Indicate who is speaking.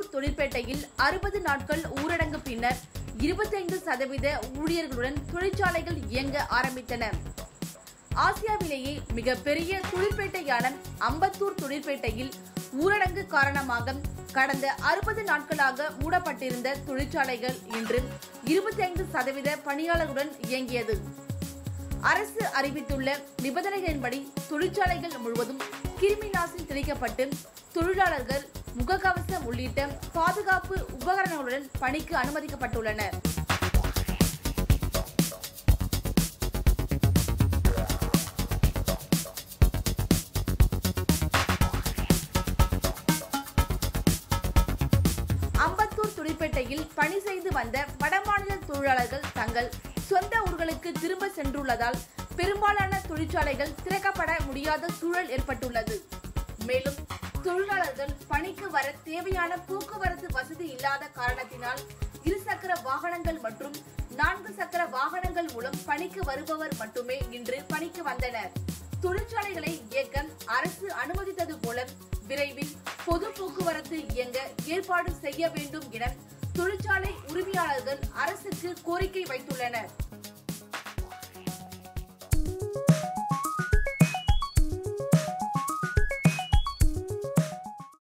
Speaker 1: அம்பத்தூர் தொழிற்பேட்டையில் அறுபது நாட்கள் ஊரடங்கு பின்னர் இருபத்தைந்து சதவீத ஊழியர்களுடன் தொழிற்சாலைகள் இயங்க ஆரம்பித்தன ஆசியாவிலேயே மிகப்பெரிய தொழிற்பேட்டையான அம்பத்தூர் தொழிற்பேட்டையில் ஊரடங்கு காரணமாக கடந்த அறுபது நாட்களாக மூடப்பட்டிருந்த தொழிற்சாலைகள் இன்று இருபத்தைந்து சதவீத பணியாளர்களுடன் இயங்கியது அரசு அறிவித்துள்ள நிபந்தனைகளின்படி தொழிற்சாலைகள் முழுவதும் கிருமி நாசினி தெளிக்கப்பட்டு தொழிலாளர்கள் முகக்கவசம் உள்ளிட்ட பாதுகாப்பு உபகரணங்களுடன் பணிக்கு அனுமதிக்கப்பட்டுள்ளனர் அம்பத்தூர் தொழிற்பேட்டையில் பணி செய்து வந்த வடமாநில தொழிலாளர்கள் தங்கள் சொந்த ஊர்களுக்கு திரும்ப சென்றுள்ளதால் பெரும்பாலான தொழிற்சாலைகள் திறக்கப்பட முடியாத சூழல் ஏற்பட்டுள்ளது மேலும் தொழிலாளர்கள் பணிக்கு வர தேவையான போக்குவரத்து வசதி இல்லாத காரணத்தினால் இருசக்கர வாகனங்கள் மற்றும் நான்கு சக்கர வாகனங்கள் மூலம் பணிக்கு வருபவர் மட்டுமே இன்று பணிக்கு வந்தனர் தொழிற்சாலைகளை இயக்க அரசு அனுமதித்தது போல விரைவில் பொது போக்குவரத்து இயங்க ஏற்பாடு செய்ய வேண்டும் என தொழிற்சாலை உரிமையாளர்கள் அரசுக்கு கோரிக்கை வைத்துள்ளனர்